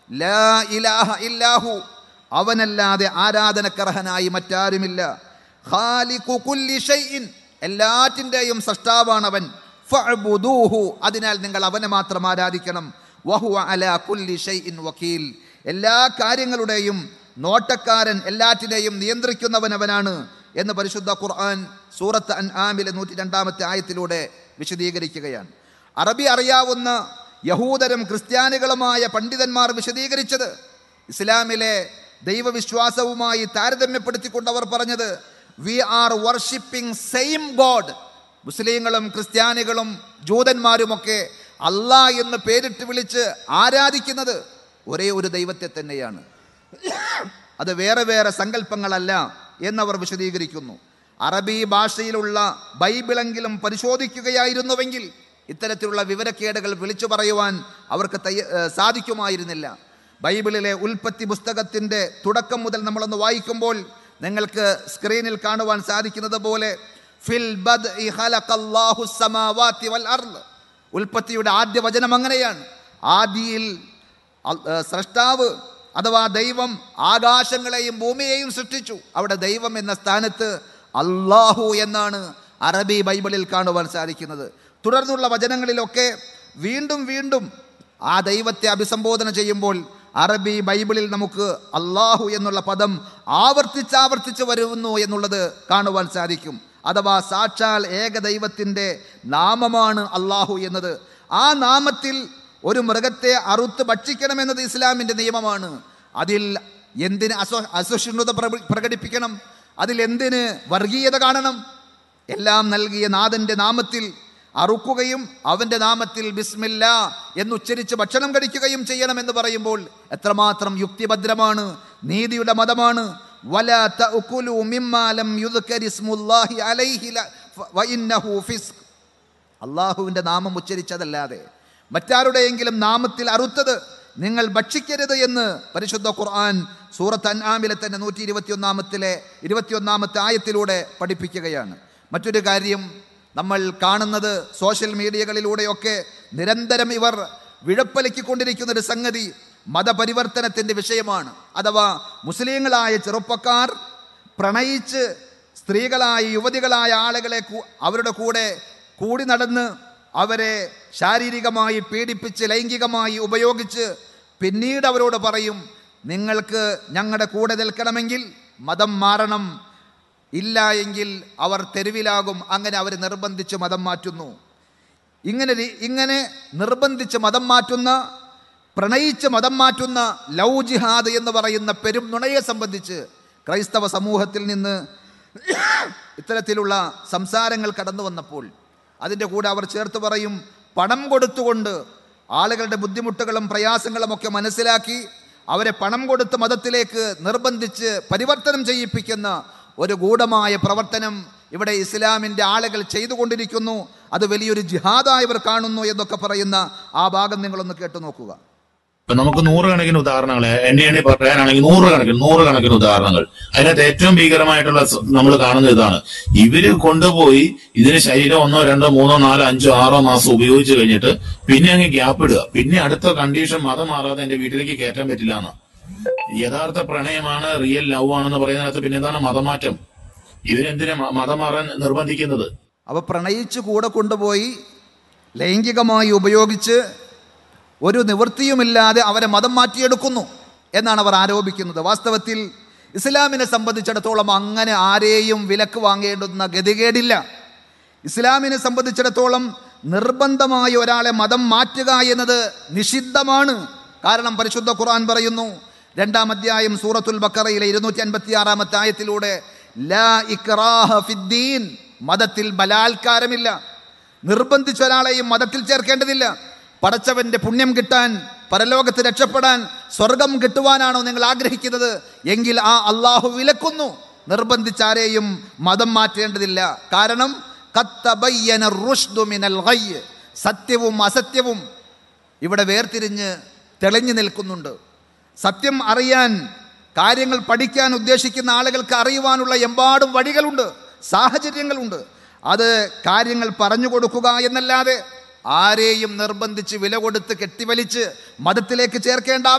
ലാ ഇലാഹ ഇല്ലാഹു അവനല്ലാതെ ആരാധനക്കർഹനായി മറ്റാരുമില്ല ഖാലിഖു കുല്ലി ഷൈഇൻ എല്ലാറ്റിൻ്റെയും സൃഷ്ടാവാണ് അവൻ ഫഅ്ബുദൂഹു അതിനാൽ നിങ്ങൾ അവനെ മാത്രം ആരാധിക്കണം വഹുവ അലാ കുല്ലി ഷൈഇൻ വക്കീൽ എല്ലാ കാര്യങ്ങളുടെയും നോട്ടക്കാരൻ എല്ലാറ്റിനെയും നിയന്ത്രിക്കുന്നവൻ അവനാണ് എന്ന് പരിശുദ്ധ ഖുർആൻ സൂറത്ത് അൻ ആമിലെ നൂറ്റി രണ്ടാമത്തെ ആയത്തിലൂടെ വിശദീകരിക്കുകയാണ് അറബി അറിയാവുന്ന യഹൂദരും ക്രിസ്ത്യാനികളുമായ പണ്ഡിതന്മാർ വിശദീകരിച്ചത് ഇസ്ലാമിലെ ദൈവവിശ്വാസവുമായി താരതമ്യപ്പെടുത്തിക്കൊണ്ട് അവർ പറഞ്ഞത് we are worshipping same god മുസ്ലിങ്ങളും ക്രിസ്ത്യാനികളും ജൂതന്മാരുമൊക്കെ അല്ലാ എന്ന് പേരിട്ട് വിളിച്ച് ആരാധിക്കുന്നത് ഒരേ ഒരു ദൈവത്തെ തന്നെയാണ് അത് വേറെ വേറെ സങ്കല്പങ്ങളല്ല എന്നവർ വിശദീകരിക്കുന്നു അറബി ഭാഷയിലുള്ള ബൈബിളെങ്കിലും പരിശോധിക്കുകയായിരുന്നുവെങ്കിൽ ഇത്തരത്തിലുള്ള വിവരക്കേടുകൾ വിളിച്ചു പറയുവാൻ അവർക്ക് തയ്യ ഏഹ് സാധിക്കുമായിരുന്നില്ല ബൈബിളിലെ ഉൽപ്പത്തി പുസ്തകത്തിൻ്റെ തുടക്കം മുതൽ നമ്മളൊന്ന് വായിക്കുമ്പോൾ നിങ്ങൾക്ക് സ്ക്രീനിൽ കാണുവാൻ സാധിക്കുന്നത് പോലെ ഫിൽ ബദ്ഇ ഖലഖല്ലാഹു സ്സമാവാതി വൽ അർള് ഉൽപ്പത്തിയുടെ ആദ്യ വചനം അങ്ങനെയാണ് ആദിയിൽ അൽ- ഏ, സ്രഷ്ടാവ് അഥവാ ദൈവം ആകാശങ്ങളെയും ഭൂമിയെയും സൃഷ്ടിച്ചു അവിടെ ദൈവം എന്ന സ്ഥാനത്ത് അള്ളാഹു എന്നാണ് അറബി ബൈബിളിൽ കാണുവാൻ സാധിക്കുന്നത് തുടർന്നുള്ള വചനങ്ങളിലൊക്കെ വീണ്ടും വീണ്ടും ആ ദൈവത്തെ അഭിസംബോധന ചെയ്യുമ്പോൾ അറബി ബൈബിളിൽ നമുക്ക് അള്ളാഹു എന്നുള്ള പദം ആവർത്തിച്ചാവർത്തിച്ച് വരുന്നു എന്നുള്ളത് കാണുവാൻ സാധിക്കും അഥവാ സാക്ഷാൽ ഏക ദൈവത്തിൻ്റെ നാമമാണ് അള്ളാഹു എന്നത് ആ നാമത്തിൽ ഒരു മൃഗത്തെ അറുത്ത് ഭക്ഷിക്കണമെന്നത് ഇസ്ലാമിൻ്റെ നിയമമാണ് അതിൽ എന്തിന് അസ അസഹിഷ്ണുത പ്രക- പ്രകടിപ്പിക്കണം അതിൽ എന്തിന് വർഗീയത കാണണം എല്ലാം നൽകിയ നാഥന്റെ നാമത്തിൽ അറുക്കുകയും അവന്റെ നാമത്തിൽ ബിസ്മില്ല എന്നുച്ചരിച്ച് ഭക്ഷണം കഴിക്കുകയും ചെയ്യണമെന്ന് പറയുമ്പോൾ എത്രമാത്രം യുക്തിഭദ്രമാണ് നീതിയുടെ മതമാണ് വല തഅകുലു മിമ്മാ ലം യുദ്കരി ഇസ്മുല്ലാഹി അലൈഹി ല- ഫ- വഇന്നഹു ഫിസ്ഖ് അള്ളാഹുവിൻ്റെ നാമം ഉച്ചരിച്ചതല്ലാതെ മറ്റാരുടെയെങ്കിലും നാമത്തിൽ അറുത്തത് നിങ്ങൾ ഭക്ഷിക്കരുത് എന്ന് പരിശുദ്ധ ഖുർആൻ സൂറത്ത് അൻആമിലെ തന്നെ നൂറ്റി ഇരുപത്തിയൊന്നാമത്തിലെ ഇരുപത്തിയൊന്നാമത്തെ ആയത്തിലൂടെ പഠിപ്പിക്കുകയാണ് മറ്റൊരു കാര്യം നമ്മൾ കാണുന്നത് സോഷ്യൽ മീഡിയകളിലൂടെയൊക്കെ നിരന്തരം ഇവർ വിഴപ്പലിക്കൊണ്ടിരിക്കുന്ന ഒരു സംഗതി മതപരിവർത്തനത്തിൻ്റെ വിഷയമാണ് അഥവാ മുസ്ലിങ്ങളായ ചെറുപ്പക്കാർ പ്രണയിച്ച് സ്ത്രീകളായ യുവതികളായ ആളുകളെ കൂ- അവരുടെ കൂടെ കൂടി നടന്ന് അവരെ ശാരീരികമായി പീഡിപ്പിച്ച് ലൈംഗികമായി ഉപയോഗിച്ച് പിന്നീട് അവരോട് പറയും നിങ്ങൾക്ക് ഞങ്ങളുടെ കൂടെ നിൽക്കണമെങ്കിൽ മതം മാറണം ഇല്ല എങ്കിൽ അവർ തെരുവിലാകും അങ്ങനെ അവർ നിർബന്ധിച്ച് മതം മാറ്റുന്നു ഇങ്ങനെ രീ- ഇങ്ങനെ നിർബന്ധിച്ച് മതം മാറ്റുന്ന പ്രണയിച്ച് മതം മാറ്റുന്ന ലൗ ജിഹാദ് എന്ന് പറയുന്ന പെരും നുണയെ സംബന്ധിച്ച് ക്രൈസ്തവ സമൂഹത്തിൽ നിന്ന് ഇത്തരത്തിലുള്ള സംസാരങ്ങൾ കടന്നു വന്നപ്പോൾ അതിൻ്റെ കൂടെ അവർ ചേർത്ത് പറയും പണം കൊടുത്തുകൊണ്ട് ആളുകളുടെ ബുദ്ധിമുട്ടുകളും പ്രയാസങ്ങളും ഒക്കെ മനസ്സിലാക്കി അവരെ പണം കൊടുത്ത് മതത്തിലേക്ക് നിർബന്ധിച്ച് പരിവർത്തനം ചെയ്യിപ്പിക്കുന്ന ഒരു ഗൂഢമായ പ്രവർത്തനം ഇവിടെ ഇസ്ലാമിൻ്റെ ആളുകൾ ചെയ്തുകൊണ്ടിരിക്കുന്നു അത് വലിയൊരു ജിഹാദായി ഇവർ കാണുന്നു എന്നൊക്കെ പറയുന്ന ആ ഭാഗം നിങ്ങളൊന്ന് കേട്ടു നോക്കുക ഇപ്പൊ നമുക്ക് നൂറുകണക്കിന് ഉദാഹരണങ്ങൾ എണ്ണി എണ്ണി പറയാനാണെങ്കിൽ നൂറുകണക്കിന് നൂറുകണക്കിന് ഉദാഹരണങ്ങൾ അതിനകത്ത് ഏറ്റവും ഭീകരമായിട്ടുള്ള നമ്മൾ കാണുന്ന ഇതാണ് ഇവര് കൊണ്ടുപോയി ഇതിന് ശരീരം ഒന്നോ രണ്ടോ മൂന്നോ നാലോ അഞ്ചോ ആറോ മാസം ഉപയോഗിച്ച് കഴിഞ്ഞിട്ട് പിന്നെ അങ്ങ് ഗ്യാപ്പ് ഇടുക പിന്നെ അടുത്ത കണ്ടീഷൻ മതം മാറാതെ എന്റെ വീട്ടിലേക്ക് കയറ്റാൻ പറ്റില്ല എന്ന് യഥാർത്ഥ പ്രണയമാണ് റിയൽ ലവ് ആണെന്ന് പറയുന്നതിനകത്ത് പിന്നെ എന്താണ് മതമാറ്റം ഇതിനെന്തിനാ മ- മതം മാറാൻ നിർബന്ധിക്കുന്നത് അവ പ്രണയിച്ച് കൂടെ കൊണ്ടുപോയി ലൈംഗികമായി ഉപയോഗിച്ച് ഒരു നിവൃത്തിയുമില്ലാതെ അവരെ മതം മാറ്റിയെടുക്കുന്നു എന്നാണ് അവർ ആരോപിക്കുന്നത് വാസ്തവത്തിൽ ഇസ്ലാമിനെ സംബന്ധിച്ചിടത്തോളം അങ്ങനെ ആരെയും വിലക്ക് വാങ്ങേണ്ടുന്ന ഗതികേടില്ല ഇസ്ലാമിനെ സംബന്ധിച്ചിടത്തോളം നിർബന്ധമായി ഒരാളെ മതം മാറ്റുക എന്നത് നിഷിദ്ധമാണ് കാരണം പരിശുദ്ധ ഖുർആൻ പറയുന്നു രണ്ടാം അധ്യായം സൂറത്തുൽ ബക്കറയിലെ ഇരുന്നൂറ്റി അൻപത്തി ആറാമത്തെ ആയത്തിലൂടെ ലാ ഇക്റാഹ ഫിദ്ദീൻ മതത്തിൽ ബലാത്കാരമില്ല നിർബന്ധിച്ച ഒരാളെയും മതത്തിൽ ചേർക്കേണ്ടതില്ല പടച്ചവന്റെ പുണ്യം കിട്ടാൻ പരലോകത്ത് രക്ഷപ്പെടാൻ സ്വർഗം കിട്ടുവാനാണോ നിങ്ങൾ ആഗ്രഹിക്കുന്നത് എങ്കിൽ ആ അള്ളാഹു വിലക്കുന്നു നിർബന്ധിച്ചാരെയും മതം മാറ്റേണ്ടതില്ല കാരണം ഖത്തബയ്യന റുഷ്ദു മിനൽ ഗയ്യ്. സത്യവും അസത്യവും ഇവിടെ വേർതിരിഞ്ഞ് തെളിഞ്ഞു നിൽക്കുന്നുണ്ട് സത്യം അറിയാൻ കാര്യങ്ങൾ പഠിക്കാൻ ഉദ്ദേശിക്കുന്ന ആളുകൾക്ക് അറിയുവാനുള്ള എമ്പാടും വഴികളുണ്ട് സാഹചര്യങ്ങളുണ്ട് അത് കാര്യങ്ങൾ പറഞ്ഞു കൊടുക്കുക എന്നല്ലാതെ ആരെയും നിർബന്ധിച്ച് വില കൊടുത്ത് കെട്ടിവലിച്ച് മതത്തിലേക്ക് ചേർക്കേണ്ട